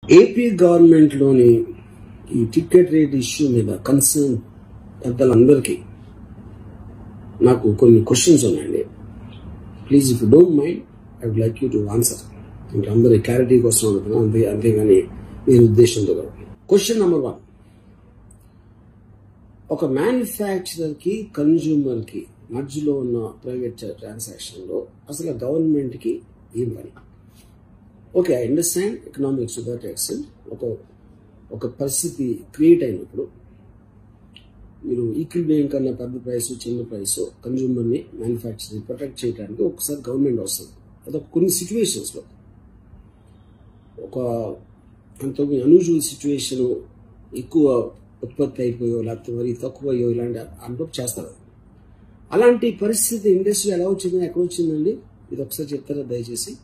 AP గవర్నమెంట్లోని ఈ ticket rate issue మీద కన్సర్న్ పెద్దలందరికీ నాకు కొన్ని క్వశ్చన్స్ ఉన్నాయండి please if you don't mind I would like you to answer ఇంకా అందరి క్లారిటీ కోసం అడుగుతున్నా అంతే అంతేగాని మీరు ఉద్దేశంతో కాదు క్వశ్చన్ నెంబర్ వన్ ఒక మ్యానుఫ్యాక్చరర్ కి కన్జ్యూమర్ కి మధ్యలో ఉన్న ప్రైవేట్ ట్రాన్సాక్షన్ లో అసలు గవర్నమెంట్ కి ఏం పని okay I understand economics that extent ఒక ఒక పరిస్థితి క్రియేట్ అయినప్పుడు మీరు ఈక్విలిబ్రియం కన్నా పెద్ద ప్రైస్ చిన్న ప్రైస్ కన్జ్యూమర్ని మ్యానుఫ్యాక్చరింగ్ ప్రొటెక్ట్ చేయడానికి ఒకసారి గవర్నమెంట్ వస్తుంది అదొక కొన్ని సిచ్యువేషన్స్లో ఒక అంత అన్యూజువల్ సిచ్యువేషన్ ఎక్కువ ఉత్పత్తి అయిపోయో లేకపోతే మరీ తక్కువ అయ్యో ఇలాంటి అనుభవం చేస్తారు అలాంటి పరిస్థితి ఇండస్ట్రీ ఎలా వచ్చింది ఎక్కడ వచ్చిందండి ఇది ఒకసారి చెప్తారా దయచేసి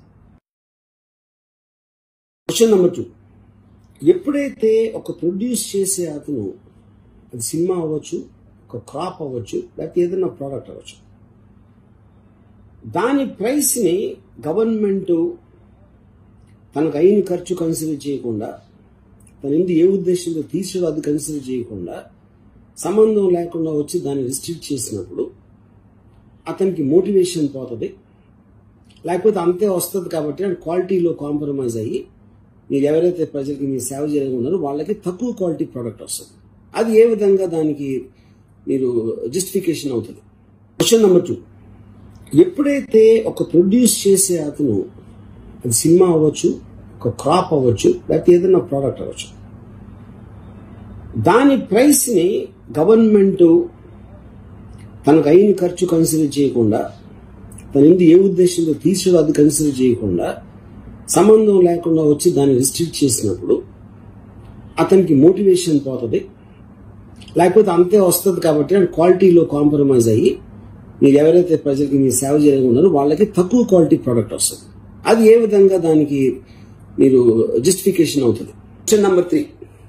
క్వశ్చన్ నెంబర్ టూ ఎప్పుడైతే ఒక ప్రొడ్యూస్ చేసే అతను అది సినిమా అవ్వచ్చు ఒక క్రాప్ అవ్వచ్చు లేకపోతే ఏదైనా ప్రోడక్ట్ అవ్వచ్చు దాని ప్రైస్ని గవర్నమెంట్ తనకు అయిన ఖర్చు కన్సిడర్ చేయకుండా తన ఎందు ఏ ఉద్దేశంతో తీసుకోవడం అది కన్సిడర్ చేయకుండా సంబంధం లేకుండా వచ్చి దాన్ని రిస్ట్రిక్ట్ చేసినప్పుడు అతనికి మోటివేషన్ పోతుంది లేకపోతే అంతే వస్తుంది కాబట్టి అండ్ క్వాలిటీలో కాంప్రమైజ్ అయ్యి మీరు ఎవరైతే ప్రజలకి మీరు సేవ చేయాలనుకున్నారో వాళ్ళకి తక్కువ క్వాలిటీ ప్రోడక్ట్ వస్తుంది అది ఏ విధంగా దానికి మీరు జస్టిఫికేషన్ అవుతుంది క్వశ్చన్ నెంబర్ టూ ఎప్పుడైతే ఒక ప్రొడ్యూస్ చేసే అతను అది సినిమా అవ్వచ్చు ఒక క్రాప్ అవ్వచ్చు లేకపోతే ఏదైనా ప్రోడక్ట్ అవ్వచ్చు దాని ప్రైస్ని గవర్నమెంట్ తనకు అయిన ఖర్చు కన్సిడర్ చేయకుండా తన ఎందు ఏ ఉద్దేశంతో తీసుకోవడం అది కన్సిడర్ చేయకుండా సంబంధం లేకుండా వచ్చి దాన్ని రిస్ట్రిక్ట్ చేసినప్పుడు అతనికి మోటివేషన్ పోతుంది లేకపోతే అంతే వస్తుంది కాబట్టి అండ్ క్వాలిటీలో కాంప్రమైజ్ అయ్యి మీరు ఎవరైతే ప్రజలకి మీరు సేవ చేయాలనుకున్నారో వాళ్ళకి తక్కువ క్వాలిటీ ప్రోడక్ట్ వస్తుంది అది ఏ విధంగా దానికి మీరు జస్టిఫికేషన్ అవుతుంది క్వశ్చన్ నెంబర్ త్రీ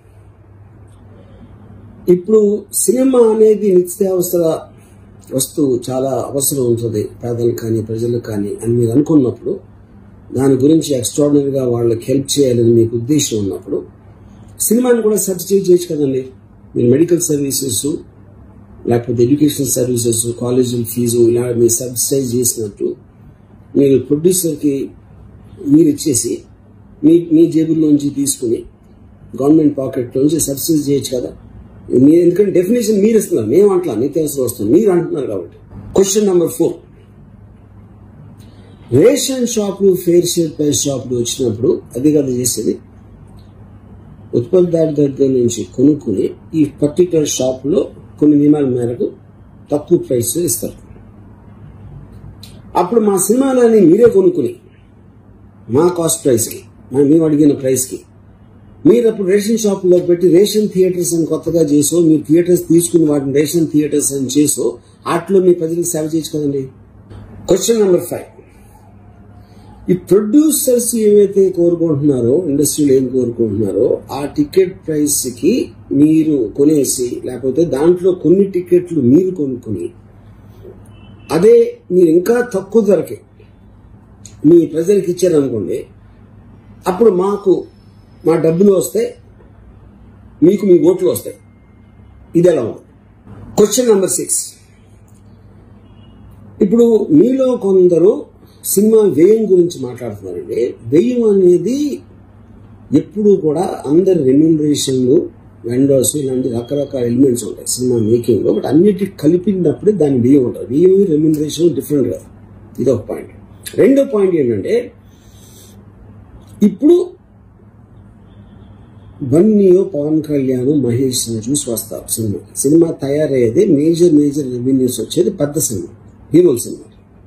ఇప్పుడు సినిమా అనేది నిత్యావసర వస్తువు చాలా అవసరం ఉంటుంది పేదలకు కానీ ప్రజలకు కానీ అని మీరు అనుకున్నప్పుడు దాని గురించి ఎక్స్ట్రాడినరీగా వాళ్ళకి హెల్ప్ చేయాలని మీకు ఉద్దేశం ఉన్నప్పుడు సినిమాని కూడా సబ్సిడైజ్ చేయొచ్చు కదండి మీరు మెడికల్ సర్వీసెస్ లేకపోతే ఎడ్యుకేషన్ సర్వీసెస్ కాలేజీల ఫీజు ఇలా మీరు సబ్సిడైజ్ చేసినట్టు మీరు ప్రొడ్యూసర్కి మీరు ఇచ్చేసి మీ మీ జేబుల్లోంచి తీసుకుని గవర్నమెంట్ పాకెట్లోంచి సబ్సిడీ చేయొచ్చు కదా మీరు ఎందుకంటే డెఫినేషన్ మీరు ఇస్తున్నారు మేము అంటలా నిత్యావసర వస్తుంది మీరు అంటున్నారు కాబట్టి క్వశ్చన్ నెంబర్ ఫోర్ రేషన్ షాపులు ఫేర్ షేర్ ప్రైస్ షాపులు వచ్చినప్పుడు అది కదా చేసేది ఉత్పత్తిదారు దగ్గర నుంచి కొనుక్కుని ఈ పర్టికులర్ షాపులో కొన్ని నియమాల మేరకు తక్కువ ప్రైస్ ఇస్తారు అప్పుడు మా సినిమాలని మీరే కొనుక్కుని మా కాస్ట్ ప్రైస్కి మేము అడిగిన ప్రైస్కి మీరు అప్పుడు రేషన్ షాపులో పెట్టి రేషన్ థియేటర్స్ అని కొత్తగా చేసో మీరు థియేటర్స్ తీసుకుని వాటిని రేషన్ థియేటర్స్ అని చేసో వాటిలో మీ ప్రజలకు సేవ చేయొచ్చు కదండి క్వశ్చన్ నెంబర్ ఫైవ్ ఈ ప్రొడ్యూసర్స్ ఏవైతే కోరుకుంటున్నారో ఇండస్ట్రీలో ఏం కోరుకుంటున్నారో ఆ టికెట్ ప్రైస్ కి మీరు కొనేసి లేకపోతే దాంట్లో కొన్ని టికెట్లు మీరు కొనుక్కొని అదే మీరు ఇంకా తక్కువ ధరకి మీ ప్రజలకు ఇచ్చారనుకోండి అప్పుడు మాకు మా డబ్బులు వస్తాయి మీకు మీ ఓట్లు వస్తాయి ఇది ఎలా ఉంది క్వశ్చన్ నెంబర్ సిక్స్ ఇప్పుడు మీలో కొందరు సినిమా వ్యయం గురించి మాట్లాడుతున్నారండి వ్యయం అనేది ఎప్పుడూ కూడా అందరి రెమ్యూనరేషన్లు వెండర్స్ ఇలాంటి రకరకాల ఎలిమెంట్స్ ఉంటాయి సినిమా మేకింగ్ లో బట్ అన్నిటి కలిపినప్పుడే దాని వ్యయం ఉంటుంది వ్యయం రెమ్యూనరేషన్ డిఫరెంట్ కదా ఇది ఒక పాయింట్ రెండో పాయింట్ ఏంటంటే ఇప్పుడు బన్నీయో పవన్ కళ్యాణ్ మహేష్ చూసి వస్తారు సినిమా సినిమా తయారయ్యేది మేజర్ మేజర్ రెవెన్యూస్ వచ్చేది పెద్ద సినిమా హీరోల సినిమా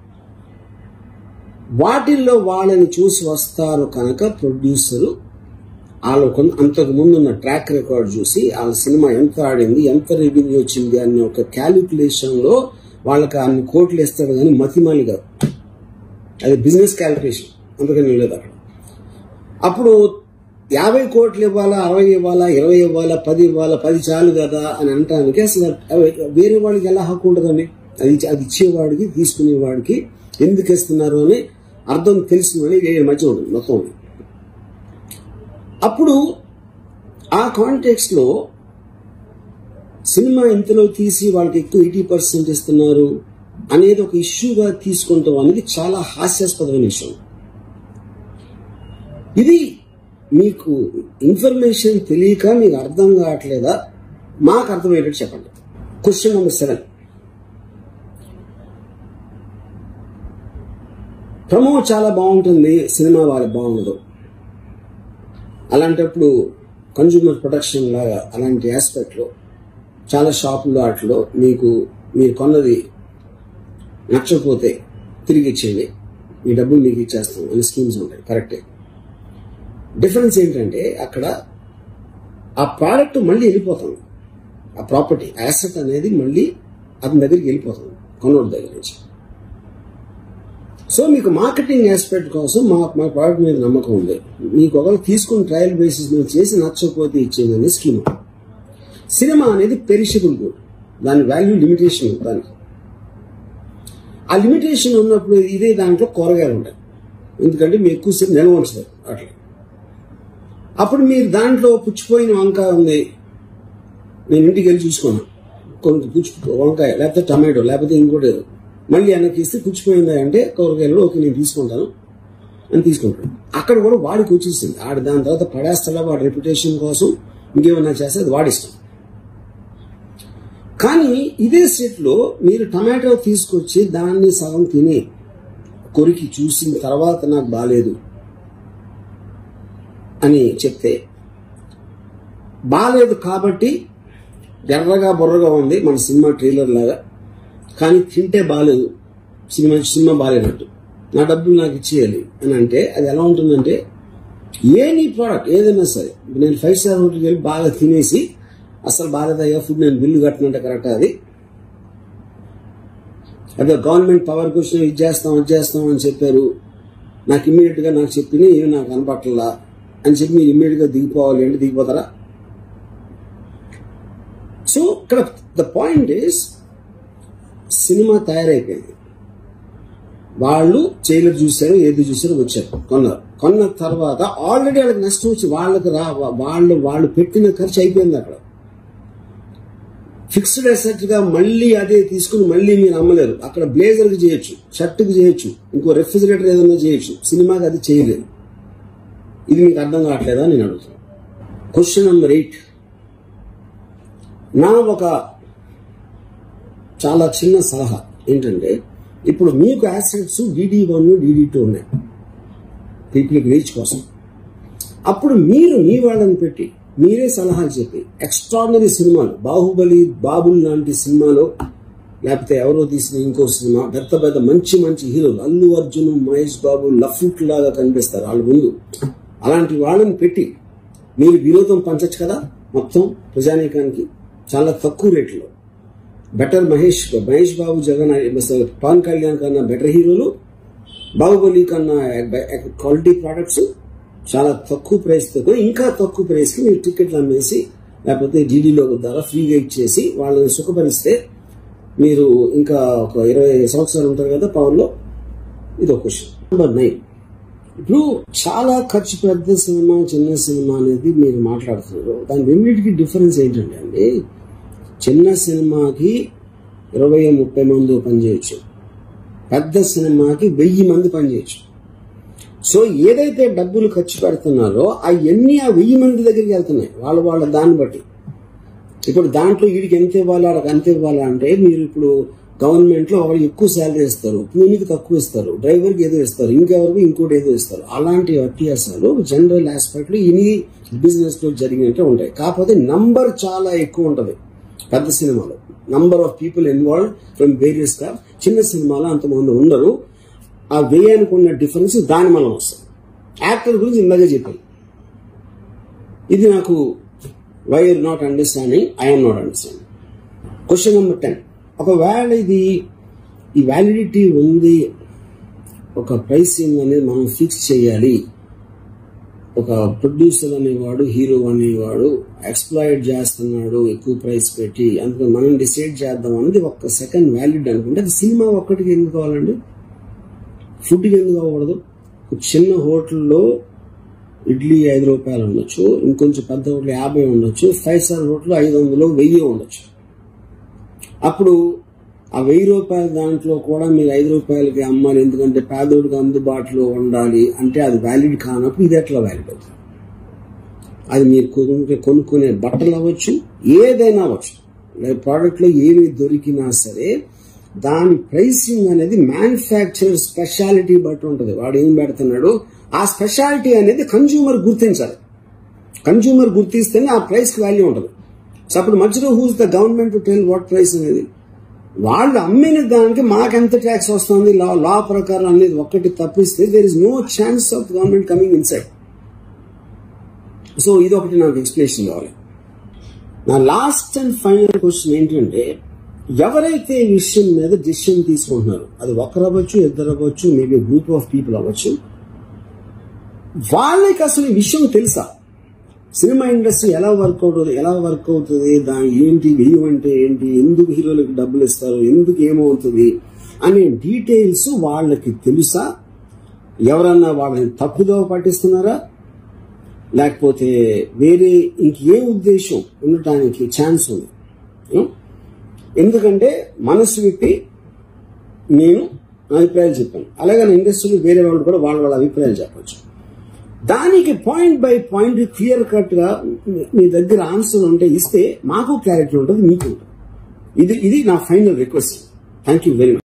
వాటిల్లో వాళ్ళని చూసి వస్తారు కనుక ప్రొడ్యూసరు వాళ్ళు అంతకు ముందు ఉన్న ట్రాక్ రికార్డ్ చూసి వాళ్ళ సినిమా ఎంత ఆడింది ఎంత రెవెన్యూ వచ్చింది అనే ఒక క్యాలిక్యులేషన్ లో వాళ్ళకి అన్ని కోట్లు ఇస్తారు కానీ మతిమాలి కాదు అది బిజినెస్ క్యాలిక్యులేషన్ అందుకని లేదు అక్కడ అప్పుడు యాభై కోట్లు ఇవ్వాలా అరవై ఇవ్వాలా ఇరవై ఇవ్వాలా పది ఇవ్వాలా పది చాలు కదా అని అనటానికి అసలు వేరే వాళ్ళకి ఎలా హక్కు ఉంటుందండి అది అది ఇచ్చేవాడికి తీసుకునేవాడికి ఎందుకు ఇస్తున్నారు అని అర్థం తెలిసిన వేరే మధ్య ఉంటుంది మొత్తం అప్పుడు ఆ కాంటెక్స్ట్ లో సినిమా ఇంతలో తీసి వాళ్ళకి ఎక్కువ ఎయిటీ పర్సెంట్ ఇస్తున్నారు అనేది ఒక ఇష్యూగా తీసుకుంటాం అనేది చాలా హాస్యాస్పదమైన విషయం ఇది మీకు ఇన్ఫర్మేషన్ తెలియక మీకు అర్థం కావట్లేదా మాకు అర్థమయ్యేటట్టు చెప్పండి క్వశ్చన్ నెంబర్ సెవెన్ ప్రమో చాలా బాగుంటుంది సినిమా వాళ్ళకి బాగుండదు అలాంటప్పుడు కన్జ్యూమర్ ప్రొటెక్షన్ లాగా అలాంటి ఆస్పెక్ట్లో చాలా షాపుల్లో వాటిలో మీకు మీరు కొన్నది నచ్చకపోతే తిరిగి ఇచ్చేయండి మీ డబ్బులు మీకు ఇచ్చేస్తాం అని స్కీమ్స్ ఉంటాయి కరెక్టే డిఫరెన్స్ ఏంటంటే అక్కడ ఆ ప్రోడక్ట్ మళ్ళీ వెళ్ళిపోతుంది ఆ ప్రాపర్టీ యాసెట్ అనేది మళ్ళీ అతని దగ్గరికి వెళ్ళిపోతుంది కొన్నోడి దగ్గర నుంచి సో మీకు మార్కెటింగ్ ఆస్పెక్ట్ కోసం మా మా ప్రోడక్ట్ మీద నమ్మకం ఉంది మీకు ఒకవేళ తీసుకుని ట్రయల్ బేసిస్ మీద చేసి నచ్చకపోతే ఇచ్చేది స్కీమ్ సినిమా అనేది పెరిషబుల్ గుడ్ దాని వాల్యూ లిమిటేషన్ ఉంది దానికి ఆ లిమిటేషన్ ఉన్నప్పుడు ఇదే దాంట్లో కూరగాయలు ఉంటాయి ఎందుకంటే మీరు ఎక్కువసేపు నిల్వ ఉంచుతారు అట్లా అప్పుడు మీరు దాంట్లో పుచ్చిపోయిన వంకాయ ఉంది నేను ఇంటికి వెళ్ళి చూసుకున్నాను కొంత పుచ్చి వంకాయ లేకపోతే టమాటో లేకపోతే ఇంకోటి ఏదో. మళ్ళీ వెనక్కి ఇస్తే పుచ్చిపోయిందా అంటే కూరగాయలు ఓకే నేను తీసుకుంటాను అని తీసుకుంటాడు అక్కడ కూడా వాడికి వచ్చేసింది ఆడు దాని తర్వాత పడేస్తాడా వాడి రెప్యుటేషన్ కోసం ఇంకేమన్నా చేస్తే అది వాడిస్తాం కానీ ఇదే సెట్లో మీరు టమాటో తీసుకొచ్చి దాన్ని సగం తిని కొరికి చూసిన తర్వాత నాకు బాగాలేదు అని చెప్తే బాగాలేదు కాబట్టి ఎర్రగా బుర్రగా ఉంది మన సినిమా ట్రైలర్ లాగా కానీ తింటే బాగాలేదు సినిమా సినిమా బాగాలేనట్టు నా డబ్బులు నాకు ఇచ్చేయాలి అని అంటే అది ఎలా ఉంటుందంటే ఏ నీ ప్రోడక్ట్ ఏదైనా సరే నేను ఫైవ్ స్టార్ హోటల్కి వెళ్ళి బాగా తినేసి అసలు బాగాలేదయ్యా ఫుడ్ నేను బిల్లు కట్టినంటే కరెక్ట్ అది అదే గవర్నమెంట్ పవర్కి వచ్చిన ఇది చేస్తాం అది చేస్తాం అని చెప్పారు నాకు ఇమ్మీడియట్ గా నాకు చెప్పిన ఏమి నాకు కనపట్లా అని చెప్పి మీరు ఇమ్మీడియట్ గా దిగిపోవాలి అంటే దిగిపోతారా సో ఇక్కడ ద పాయింట్ ఈస్ సినిమా తయారైపోయింది వాళ్ళు చేయలేదు చూశారు ఏది చూసారో వచ్చారు కొన్నారు కొన్న తర్వాత ఆల్రెడీ వాళ్ళకి నష్టం వచ్చి వాళ్ళకి రా వాళ్ళు వాళ్ళు పెట్టిన ఖర్చు అయిపోయింది అక్కడ ఫిక్స్డ్ అసెట్ గా మళ్ళీ అదే తీసుకుని మళ్ళీ మీరు అమ్మలేరు అక్కడ బ్లేజర్ కి చేయొచ్చు షర్ట్ కి చేయొచ్చు ఇంకో రెఫ్రిజిరేటర్ ఏదైనా చేయొచ్చు సినిమాకి అది చేయలేదు ఇది మీకు అర్థం కావట్లేదా నేను అడుగుతాను క్వశ్చన్ నెంబర్ ఎయిట్ నా ఒక చాలా చిన్న సలహా ఏంటంటే ఇప్పుడు మీకు assets DD one DD two ఉన్నాయి పీపుల్కి రీచ్ కోసం అప్పుడు మీరు మీ వాళ్ళని పెట్టి మీరే సలహాలు చెప్పి ఎక్స్ట్రాడినరీ సినిమాలు బాహుబలి బాబుల్ లాంటి సినిమాలు లేకపోతే ఎవరో తీసిన ఇంకో సినిమా పెద్ద పెద్ద మంచి మంచి హీరోలు అల్లు అర్జున్ మహేష్ బాబు లఫ్ట్ లాగా కనిపిస్తారు వాళ్ళ ముందు అలాంటి వాళ్ళని పెట్టి మీరు వినోదం పంచచ్చు కదా మొత్తం ప్రజానీకానికి చాలా తక్కువ రేట్లో బెటర్ మహేష్ మహేష్ బాబు జగన్ పవన్ కళ్యాణ్ కన్నా బెటర్ హీరోలు బాహుబలి కన్నా క్వాలిటీ ప్రోడక్ట్స్ చాలా తక్కువ ప్రైస్ తో ఇంకా తక్కువ ప్రైస్ కి మీరు టికెట్లు అమ్మేసి లేకపోతే డీడీలో ద్వారా ఫ్రీగా ఇచ్చేసి వాళ్ళని సుఖపరిస్తే మీరు ఇంకా ఒక ఇరవై సంవత్సరాలు ఉంటారు కదా పవర్ లో ఇది ఒక క్వశ్చన్ నెంబర్ నైన్ ఇప్పుడు చాలా ఖర్చు పెద్ద సినిమా చిన్న సినిమా అనేది మీరు మాట్లాడుతున్నారు దాని రెండింటికి డిఫరెన్స్ ఏంటంటే అండి చిన్న సినిమాకి ఇరవై ముప్పై మంది పనిచేయచ్చు పెద్ద సినిమాకి వెయ్యి మంది పనిచేయచ్చు సో ఏదైతే డబ్బులు ఖర్చు పెడుతున్నారో అవన్నీ ఆ వెయ్యి మంది దగ్గరికి వెళ్తున్నాయి వాళ్ళ వాళ్ళ దాన్ని బట్టి ఇప్పుడు దాంట్లో వీడికి ఎంత ఇవ్వాలి వాళ్ళకి ఎంత ఇవ్వాలి అంటే మీరు ఇప్పుడు గవర్నమెంట్ లో వాళ్ళు ఎక్కువ శాలరీ ఇస్తారు ప్యూనికి తక్కువ ఇస్తారు డ్రైవర్ కి ఏదో ఇస్తారు ఇంకెవరికి ఇంకోటి ఏదో ఇస్తారు అలాంటి వ్యత్యాసాలు జనరల్ ఆస్పెక్ట్ లో ఇన్ని బిజినెస్ లో జరిగినట్టే ఉంటాయి కాకపోతే నంబర్ చాలా ఎక్కువ ఉంటది పెద్ద సినిమాలో number of people involve from various staff చిన్న సినిమాలో అంతమంది ఉండరు ఆ వ్యయానికి ఉన్న డిఫరెన్స్ దాని మనం వస్తుంది యాక్టర్ గురించి ఇందాకే చెప్పాను ఇది నాకు why are not understanding I'm not understanding question number ten ఒకవేళ ఇది ఈ వ్యాలిడిటీ ఉంది ఒక ప్రైసింగ్ అనేది మనం ఫిక్స్ చేయాలి ఒక ప్రొడ్యూసర్ అనేవాడు హీరో అనేవాడు ఎక్స్ప్లాయిడ్ చేస్తున్నాడు ఎక్కువ ప్రైస్ పెట్టి అందుకని మనం డిసైడ్ చేద్దాం అనేది ఒక్క సెకండ్ వ్యాలిడ్ అనుకుంటే అది సినిమా ఒక్కటికి ఎందుకు కావాలండి ఫుడ్కి ఎందుకు అవ్వకూడదు ఒక చిన్న హోటల్లో ఇడ్లీ ఐదు రూపాయలు ఉండొచ్చు ఇంకొంచెం పెద్ద హోటల్ యాభై ఉండొచ్చు ఫైవ్ స్టార్ హోటల్ ఐదు వందలు వెయ్యి ఉండొచ్చు అప్పుడు ఆ వెయ్యి రూపాయల దాంట్లో కూడా మీరు ఐదు రూపాయలకి అమ్మాలి ఎందుకంటే పేదోడికి అందుబాటులో ఉండాలి అంటే అది వ్యాలిడ్ కానప్పుడు ఇది ఎట్లా వ్యాలిడ్ అవుతుంది అది మీరు కొనుక్కు కొనుక్కునే బట్టలు అవ్వచ్చు ఏదైనా అవ్వచ్చు ప్రోడక్ట్లో ఏమి దొరికినా సరే దాని ప్రైసింగ్ అనేది మ్యానుఫ్యాక్చర్ స్పెషాలిటీ బట్టి ఉంటుంది వాడు ఏం పెడుతున్నాడు ఆ స్పెషాలిటీ అనేది కన్జ్యూమర్ గుర్తించాలి కన్జ్యూమర్ గుర్తిస్తేనే ఆ ప్రైస్కి వాల్యూ ఉంటుంది సో అప్పుడు మధ్యలో who's the government to tell what price అనేది వాళ్ళు అమ్మిన దానికి మాకెంత ట్యాక్స్ వస్తుంది లా లా ప్రకారం అనేది ఒక్కటి తప్పిస్తే there is no chance of government coming inside so ఇది ఒకటి నాకు ఎక్స్ప్లెనేషన్ కావాలి నా లాస్ట్ అండ్ ఫైనల్ క్వశ్చన్ ఏంటంటే ఎవరైతే ఈ విషయం మీద డిసిషన్ తీసుకుంటున్నారు అది ఒకరు అవ్వచ్చు ఇద్దరు అవ్వచ్చు మేబీ గ్రూప్ ఆఫ్ పీపుల్ అవ్వచ్చు వాళ్ళకి అసలు ఈ విషయం తెలుసా సినిమా ఇండస్ట్రీ ఎలా వర్క్ అవుతుంది ఎలా వర్క్ అవుతుంది దాని ఏంటి వ్యయం అంటే ఏంటి ఎందుకు హీరోలకు డబ్బులు ఇస్తారు ఎందుకు ఏమవుతుంది అనే డీటెయిల్స్ వాళ్ళకి తెలుసా ఎవరన్నా వాళ్ళని తప్పుదో పట్టిస్తున్నారా లేకపోతే వేరే ఇంకే ఉద్దేశం ఉండటానికి ఛాన్స్ ఉంది ఉం? ఎందుకంటే మనసు విప్పి నేను నా అభిప్రాయాలు చెప్పాను అలాగే నా ఇండస్ట్రీలో వేరే వాళ్ళు కూడా వాళ్ళ వాళ్ళ అభిప్రాయాలు చెప్పచ్చు దానికి point by point clear cut గా మీ దగ్గర ఆన్సర్ ఉంటే ఇస్తే మాకు క్లారిటీ ఉంటుంది మీకు ఉంటుంది ఇది ఇది నా final request thank you very much